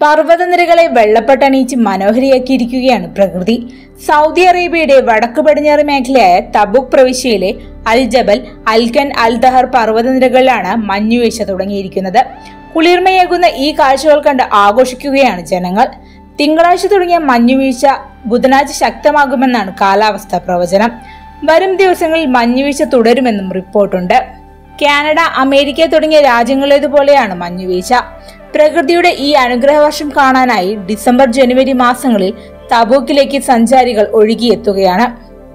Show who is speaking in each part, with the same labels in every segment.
Speaker 1: പർവ്വതനിരകളെ വെള്ളപ്പെട്ടണിയിച്ച് മനോഹരിയാക്കിയിരിക്കുകയാണ് പ്രകൃതി സൗദി അറേബ്യയുടെ വടക്ക് പടിഞ്ഞാറ് മേഖലയായ തബുക് പ്രവിശ്യയിലെ അൽ ജബൽ അൽഖൻ അൽ ദഹർ പർവ്വതനിരകളിലാണ് മഞ്ഞുവീഴ്ച തുടങ്ങിയിരിക്കുന്നത് കുളിർമയേകുന്ന ഈ കാഴ്ചകൾ കണ്ട് ആഘോഷിക്കുകയാണ് ജനങ്ങൾ തിങ്കളാഴ്ച തുടങ്ങിയ മഞ്ഞുവീഴ്ച ബുധനാഴ്ച ശക്തമാകുമെന്നാണ് കാലാവസ്ഥാ പ്രവചനം വരും ദിവസങ്ങളിൽ മഞ്ഞുവീഴ്ച തുടരുമെന്നും റിപ്പോർട്ടുണ്ട് കാനഡ അമേരിക്ക തുടങ്ങിയ രാജ്യങ്ങളേതുപോലെയാണ് മഞ്ഞുവീഴ്ച പ്രകൃതിയുടെ ഈ അനുഗ്രഹവർഷം കാണാനായി ഡിസംബർ ജനുവരി മാസങ്ങളിൽ തബൂക്കിലേക്ക് സഞ്ചാരികൾ ഒഴുകിയെത്തുകയാണ്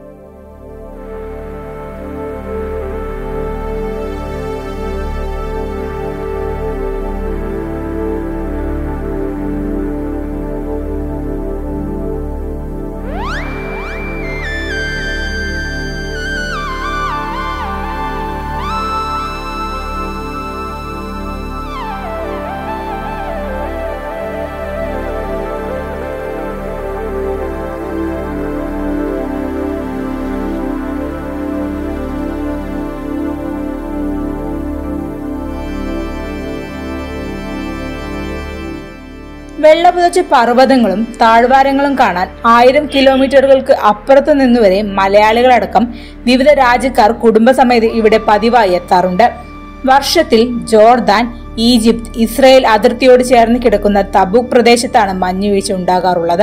Speaker 1: വെള്ളപുതച്ച പർവ്വതങ്ങളും താഴ്വാരങ്ങളും കാണാൻ ആയിരം കിലോമീറ്ററുകൾക്ക് അപ്പുറത്തു നിന്നുവരെ മലയാളികളടക്കം വിവിധ രാജ്യക്കാർ കുടുംബസമേതം ഇവിടെ പതിവായി എത്താറുണ്ട് വർഷത്തിൽ ജോർദാൻ ഈജിപ്ത് ഇസ്രയേൽ അതിർത്തിയോട് ചേർന്ന് കിടക്കുന്ന തബൂക്ക് പ്രദേശത്താണ് മഞ്ഞുവീഴ്ച ഉണ്ടാകാറുള്ളത്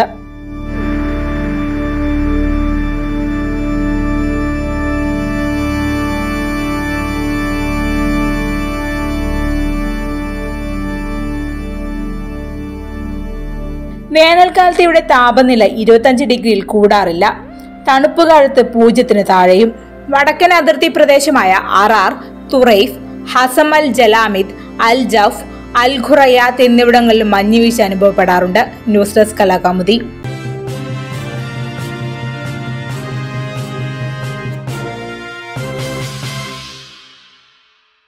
Speaker 1: വേനൽക്കാലത്ത് ഇവിടെ താപനില ഇരുപത്തഞ്ച് ഡിഗ്രിയിൽ കൂടാറില്ല തണുപ്പ് കാലത്ത് പൂജ്യത്തിന് താഴെയും വടക്കൻ അതിർത്തി പ്രദേശമായ Arar Turaif Hazm Al Jalamid Al Jouf Al Qurayyat എന്നിവിടങ്ങളിലും മഞ്ഞുവീഴ്ച അനുഭവപ്പെടാറുണ്ട് ന്യൂസ് ഡെസ്ക് കലാകാമുദി